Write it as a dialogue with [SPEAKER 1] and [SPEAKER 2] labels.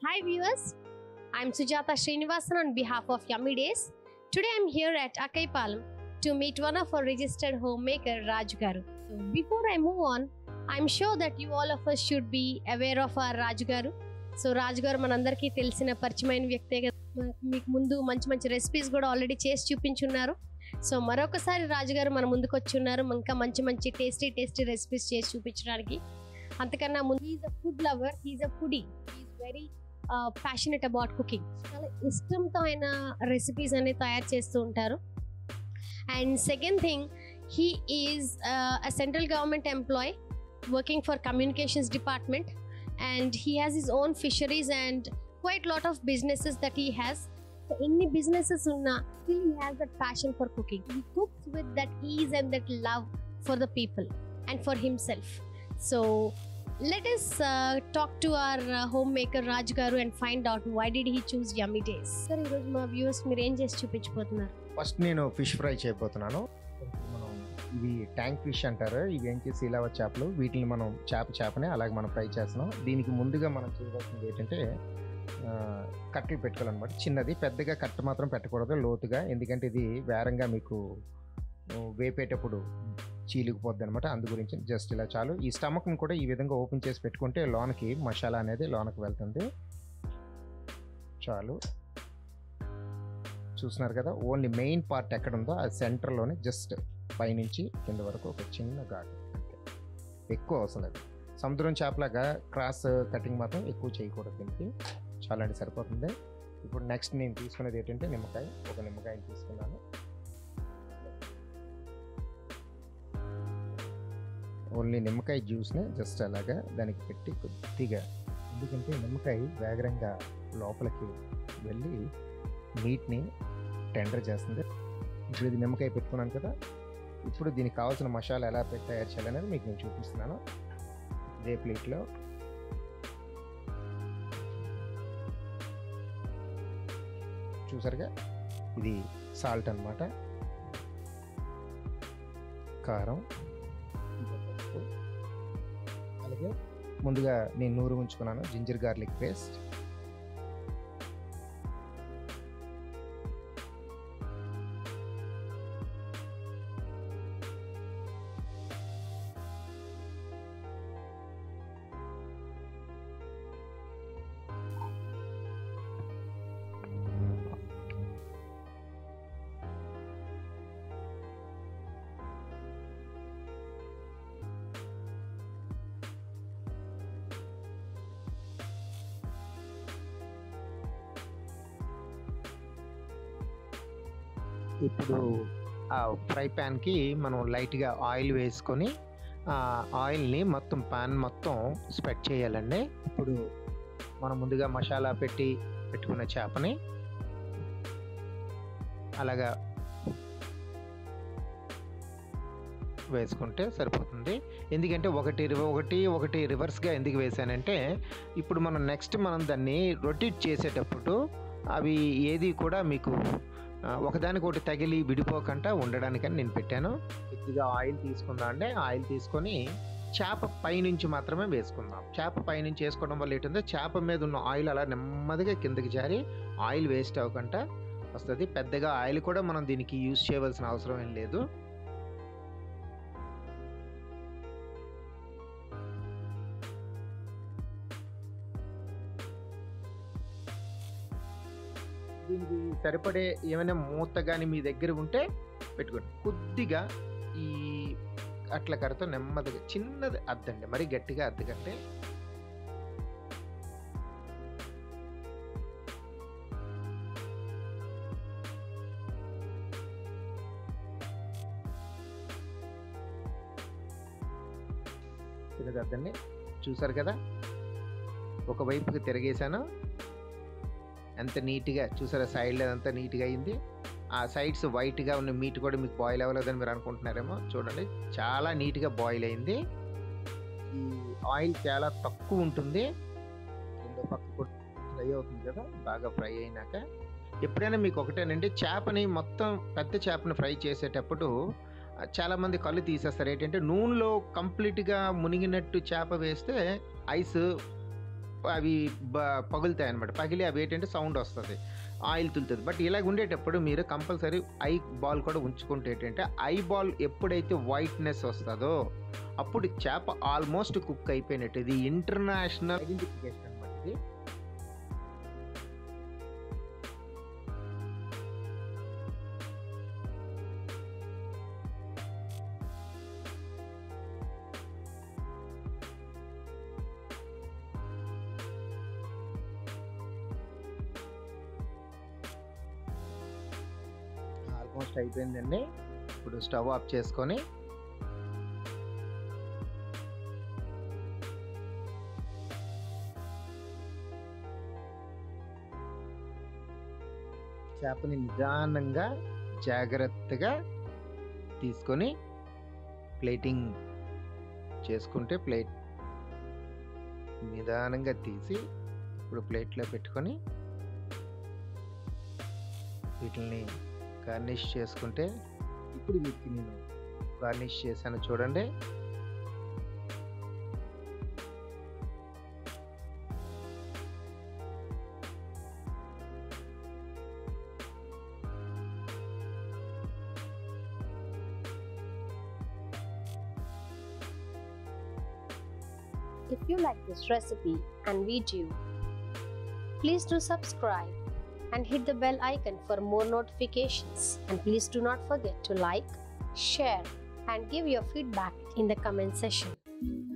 [SPEAKER 1] Hi viewers, I'm Sujata Srinivasan on behalf of Yummy Days. Today I'm here at Akaipalam to meet one of our registered homemaker Raj Garu. So before I move on, I'm sure that you all of us should be aware of our Raj Garu. సో రాజు గారు మనందరికీ తెలిసిన పరిచయమైన వ్యక్తే కదా మన- మీకు ముందు మంచి మంచి రెసిపీస్ కూడా ఆల్రెడీ చేసి చూపించున్నారు సో మరొకసారి రాజు గారు మన ముందుకు వచ్చి ఉన్నారు ఇంకా మంచి మంచి టేస్టీ టేస్టీ రెసిపీస్ చేసి చూపించడానికి అంతకన్నా ముందు is a food lover is a foodie is very passionate about cooking చాలా ఇష్టంతో ఆయన రెసిపీస్ అనేవి తయారు చేస్తూ ఉంటారు and second thing he is a central government employee working for communications department and he has his own fisheries and quite lot of businesses that he has so any businesses unna still he has that passion for cooking he cooks with that ease and that love for the people and for himself so let us uh, talk to our uh, homemaker raj garu and find out why did he choose yummy days sir ఈ రోజు మా viewers మీరు ఏం చేసి చూపించబోతున్నారు
[SPEAKER 2] first నేను fish fry చేయబోతున్నాను మనం ఇవి ట్యాంక్ ఫిష్ అంటారు ఇవి ఏం చేసి ఇలా చేపలు వీటిని మనం చేప చేపనే అలాగే మనం ఫ్రై చేస్తున్నాం దీనికి ముందుగా మనం చేయవలసింది ఏంటంటే ఆ, కట్టలు పెట్టుకోవాలన్నమాట చిన్నది పెద్దగా కట్ట మాత్రం పెట్టకూడదు లోతుగా ఎందుకంటే ఇది వేరంగా మీకు ఆ, వేపేటప్పుడు చీలిగిపోద్ది అనమాట అందు గురించి జస్ట్ ఇలా చాలు ఈ స్టమక్ని కూడా ఈ విధంగా ఓపెన్ చేసి పెట్టుకుంటే లోనకి మసాలా అనేది లోనకి వెళ్తుంది చాలు చూస్తున్నారు కదా ఓన్లీ మెయిన్ పార్ట్ ఎక్కడ ఉందో అది సెంటర్లోనే జస్ట్ పైనుంచి కింద వరకు ఒక చిన్న ఘాటు అంతే ఎక్కువ అవసరం లేదు సముద్రం చేపలాగా క్రాస్ కటింగ్ మాత్రం ఎక్కువ చేయకూడదు దీనికి చాలా అంటే సరిపోతుంది ఇప్పుడు నెక్స్ట్ నేను తీసుకునేది ఏంటంటే నిమ్మకాయ ఒక నిమ్మకాయని తీసుకున్నాను ఓన్లీ నిమ్మకాయ జ్యూస్ని జస్ట్ అలాగా దానికి పెట్టి కొద్దిగా ఎందుకంటే నిమ్మకాయ వేగరంగా లోపలికి వెళ్ళి మీట్ని టెండర్ చేస్తుంది ఇప్పుడు ఇది నిమ్మకాయ పెట్టుకున్నాను కదా ఇప్పుడు దీనికి కావాల్సిన మసాలా ఎలా పెట్టి తయారు చేయాలనేది మీకు నేను చూపిస్తున్నాను ఇదే ప్లేట్లో చూసారుగా ఇది సాల్ట్ అన్నమాట కారం ఇంకా పసుపు. అలాగే ముందుగా నేను నూరు ఉంచుకున్నాను జింజర్ గార్లిక్ పేస్ట్ ఇప్పుడు ఆ ఫ్రై ప్యాన్కి మనం లైట్గా ఆయిల్ వేసుకొని ఆ ఆయిల్ని మొత్తం ప్యాన్ మొత్తం స్ప్రెడ్ చేయాలండి ఇప్పుడు మనం ముందుగా మసాలా పెట్టి పెట్టుకున్న చేపని అలాగా వేసుకుంటే సరిపోతుంది ఎందుకంటే ఒకటి రివ- ఒకటి ఒకటి రివర్స్గా ఎందుకు వేసానంటే ఇప్పుడు మనం నెక్స్ట్ మనం దాన్ని రొటేట్ చేసేటప్పుడు అవి ఏది కూడా మీకు ఆ, ఒకదానికొకటి తగిలి విడిపోకుండా ఉండడానికని నేను పెట్టాను కొద్దిగా ఆయిల్ తీసుకుందాం అంటే ఆయిల్ తీసుకొని చేప పైనుంచి మాత్రమే వేసుకుందాం చేప పైనుంచి వేసుకోవడం వల్ల ఏంటంటే చేప మీద ఉన్న ఆయిల్ అలా నెమ్మదిగా కిందకి జారి ఆయిల్ వేస్ట్ అవ్వకుండా వస్తుంది పెద్దగా ఆయిల్ కూడా మనం దీనికి యూజ్ చేయవలసిన అవసరం ఏం లేదు దీనికి సరిపడే ఏమైనా మూత కానీ మీ దగ్గర ఉంటే పెట్టుకోండి కొద్దిగా ఈ అట్ల కరతో నెమ్మదిగా చిన్నది అద్దండి మరి గట్టిగా అద్దకంటే చిన్నది అద్దండి చూసారు కదా ఒకవైపుకి తిరిగేశాను ఎంత నీట్గా చూసారా సైడ్ అంతా నీట్గా అయింది ఆ సైడ్స్ వైట్గా ఉన్న మీట్ కూడా మీకు బాయిల్ అవ్వలేదని మీరు అనుకుంటున్నారేమో చూడండి చాలా నీట్గా బాయిల్ అయింది ఈ ఆయిల్ చాలా తక్కువ ఉంటుంది రెండో పక్క కూడా ఫ్రై అవుతుంది కదా బాగా ఫ్రై అయినాక ఎప్పుడైనా మీకు ఒకటేనండి చేపని మొత్తం పెద్ద చేపని ఫ్రై చేసేటప్పుడు ఆ, చాలా మంది కళ్ళు తీసేస్తారు ఏంటంటే నూనెలో కంప్లీట్గా మునిగినట్టు చేప వేస్తే ఐస్ అవి బ- పగులుతాయి అనమాట పగిలి అవి ఏంటంటే సౌండ్ వస్తుంది ఆయిల్ తులుతుంది బట్ ఇలాగ ఉండేటప్పుడు మీరు కంపల్సరీ ఐ బాల్ కూడా ఉంచుకుంటే ఏంటంటే ఐ బాల్ ఎప్పుడైతే వైట్నెస్ వస్తుందో అప్పుడు చేప ఆల్మోస్ట్ కుక్ అయిపోయినట్టు ఇది ఇంటర్నేషనల్ ఐడెంటిఫికేషన్ అనమాట ఇది ఆల్మోస్ట్ అయిపోయిందండి ఇప్పుడు స్టవ్ ఆఫ్ చేసుకొని చేపని నిదానంగా జాగ్రత్తగా తీసుకొని ప్లేటింగ్ చేసుకుంటే ప్లేట్ నిదానంగా తీసి ఇప్పుడు ప్లేట్లో పెట్టుకొని వీటిని గార్నిష్ చేసుకుంటే ఇప్పుడు వీటికి నేను గార్నిష్ చేశాను చూడండి
[SPEAKER 1] If you like this recipe and video, please do subscribe and hit the bell icon for more notifications. And please do not forget to like, share, and give your feedback in the comment section.